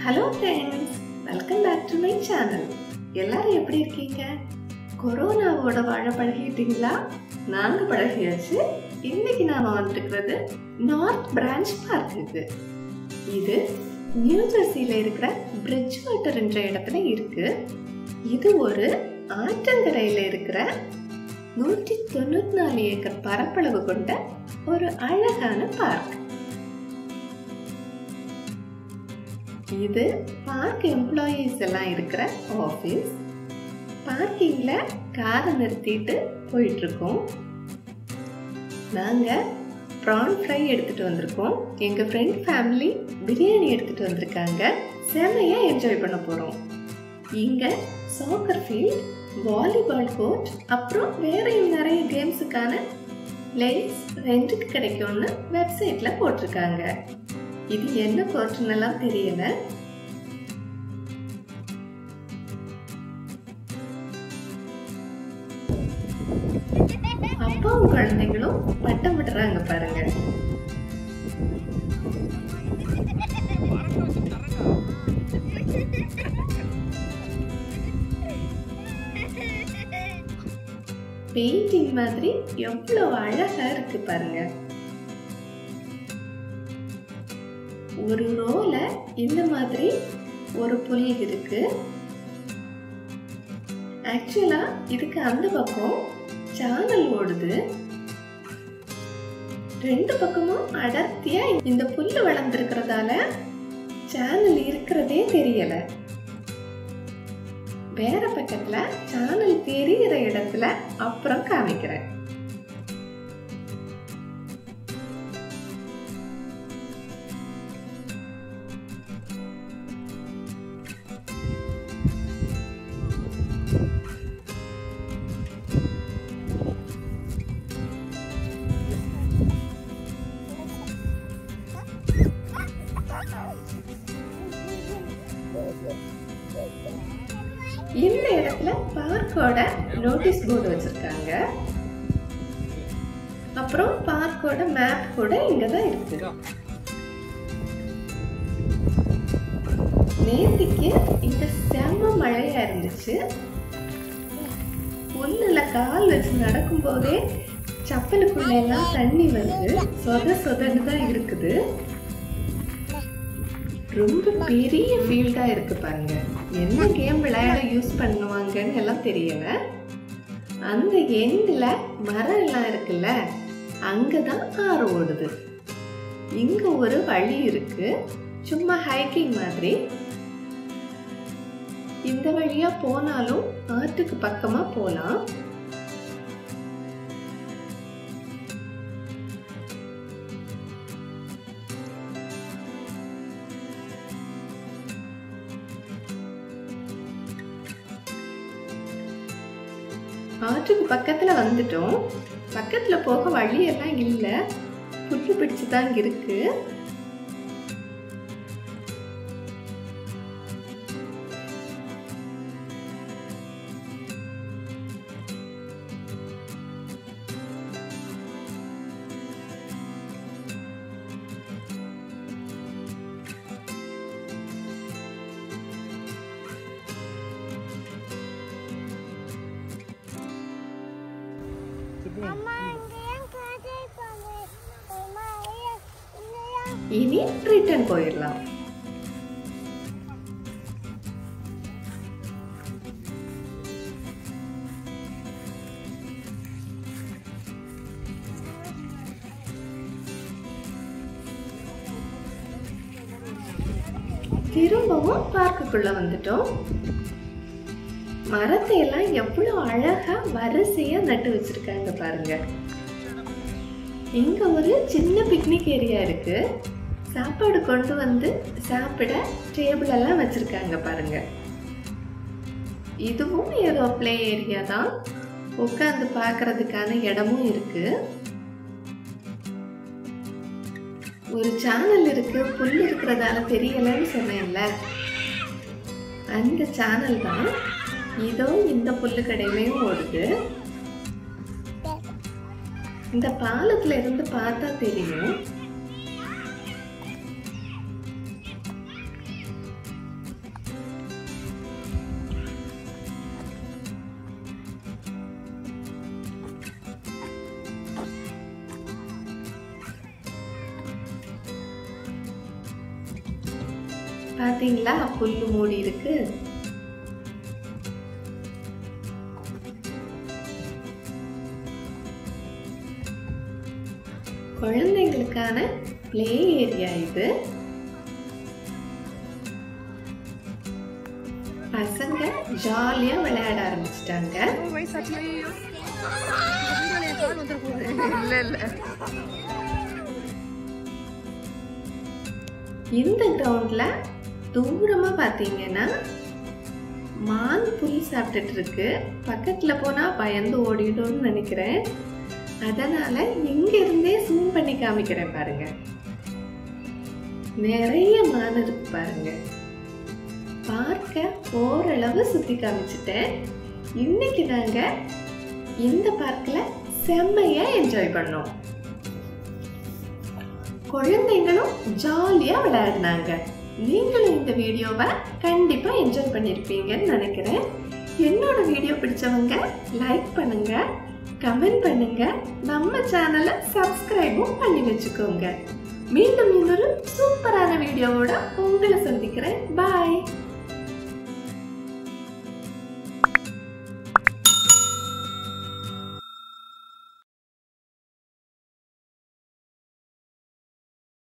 hello friends welcome back to my channel எல்லாரும் எப்படி இருக்கீங்க கொரோனாவோட வாழ பழகிட்டீங்களா நாங்க பழகியாச்சு இன்னைக்கு நாம வந்துருக்கிறது நார்த் பிரான்ச் பார்க்குக்கு இது நியூ ஜெர்சியில இருக்கிற பிரிட்ஜ் வாட்டர் என்ற இடத்துல இருக்கு இது ஒரு ஆற்றங்கரையில இருக்கிற நூற்றி தொண்ணூத்தி நாலு ஏக்கர் பரப்பளவு கொண்ட ஒரு அழகான பார்க் இது பார்க் எம்ப்ளாயீஸ் எல்லாம் இருக்கிற ஆஃபீஸ் பார்க்கிங்ல காரை நிறுத்திட்டு போயிட்டு இருக்கோம் நாங்க ப்ரான் ஃப்ரை எடுத்துட்டு வந்திருக்கோம் எங்க ஃப்ரெண்ட் ஃபேமிலி பிரியாணி எடுத்துட்டு வந்திருக்காங்க செமையா என்ஜாய் பண்ண போறோம் இங்க சாக்கர் ஃபீல்ட் வாலிபால் கோர்ட் அப்புறம் வேறையும் நிறைய கேம்ஸுக்கான பிளேஸ் ரெண்டுக்கு கிடைக்கும்னு வெப்சைட்ல போட்டிருக்காங்க இது என்ன கோர்ட்னு எல்லாம் தெரியல அப்பாவும் குழந்தைங்களும் பட்டம் விடுறாங்க பாருங்க பெயிண்டிங் மாதிரி எவ்வளவு அழகா இருக்கு பாருங்க ஒரு ரோல இந்த மாதிரி ஒரு புல் இருக்கு ஆக்சுவலா இதுக்கு அந்த பக்கம் சேனல் ஓடுது ரெண்டு பக்கமும் அடர்த்தியா இந்த புல்லு வளர்ந்துருக்கிறதால சேனல் இருக்கிறதே தெரியல வேற பக்கத்துல சேனல் தெரிகிற இடத்துல அப்புறம் காமிக்கிறேன் இந்த இடத்துல பார்க்கோட நோட்டீஸ் போர்டு வச்சிருக்காங்க அப்புறம் பார்க்கோட மேப் கூட இங்க தான் இருக்கு நேத்திக்கு இங்க செம்ம மழையா இருந்துச்சு புல்லுல கால் வச்சு நடக்கும் போதே சப்பலுக்குள்ள எல்லாம் தண்ணி வருது சொத சொதன்னு தான் இருக்குது ரொம்ப பெரிய ஃபீல்டா இருக்கு பாருங்க என்ன கேம் விளையாட யூஸ் பண்ணுவாங்கன்னு எல்லாம் தெரியல அந்த எண்ட்ல மரம் எல்லாம் இருக்குல்ல அங்கதான் ஆறு ஓடுது இங்க ஒரு வழி இருக்கு சும்மா ஹைக்கிங் மாதிரி இந்த வழியா போனாலும் ஆற்றுக்கு பக்கமா போலாம் ஆற்றுக்கு பக்கத்துல வந்துட்டோம் பக்கத்துல போக வழியெல்லாம் இல்ல புல்லு பிடிச்சு தான் இருக்கு இனி ரிட்டர்ன் போயிடலாம் திரும்பவும் பார்க்குக்குள்ள வந்துட்டோம் மரத்தை எல்லாம் எவ்வளவு அழகா வரிசையா நட்டு வச்சிருக்காங்க பாருங்க இங்க ஒரு சின்ன பிக்னிக் ஏரியா இருக்கு சாப்பாடு கொண்டு வந்து சாப்பிட டேபிள் எல்லாம் வச்சிருக்காங்க பாருங்க இதுவும் ஏதோ பிளே ஏரியா தான் உட்காந்து பார்க்கறதுக்கான இடமும் இருக்கு ஒரு சேனல் இருக்கு புல் இருக்கிறதால தெரியலன்னு சொன்னேன்ல அந்த சேனல் தான் இதோ இந்த புல்லு கடையிலையும் ஓடுது இந்த பாலத்துல இருந்து பார்த்தா தெரியும் பாத்தீங்களா புல்லு மூடி இருக்கு குழந்தைங்களுக்கான ப்ளே ஏரியா இது பசங்க ஜாலியா விளையாட ஆரம்பிச்சிட்டாங்க இல்ல இல்ல இந்த கிரவுண்ட்ல தூரமா பாத்தீங்கன்னா மான் புலி சாப்பிட்டுட்டு இருக்கு பக்கத்துல போனா பயந்து ஓடிடும்னு நினைக்கிறேன் அதனால இங்க இருந்தே ஜூம் பண்ணி காமிக்கிறேன் பாருங்க நிறைய மான் இருக்கு பாருங்க பார்க்க ஓரளவு சுத்தி காமிச்சிட்டேன் இன்னைக்கு நாங்க இந்த பார்க்ல செம்மையா என்ஜாய் பண்ணோம் குழந்தைங்களும் ஜாலியா விளையாடினாங்க நீங்களும் இந்த வீடியோவை கண்டிப்பா என்ஜாய் பண்ணிருப்பீங்கன்னு நினைக்கிறேன் என்னோட வீடியோ பிடிச்சவங்க லைக் பண்ணுங்க கமெண்ட் பண்ணுங்க நம்ம சேனலை சப்ஸ்கிரைபும் பண்ணி வச்சுக்கோங்க மீண்டும் இன்னொரு சூப்பரான வீடியோவோட உங்களை சந்திக்கிறேன் பாய்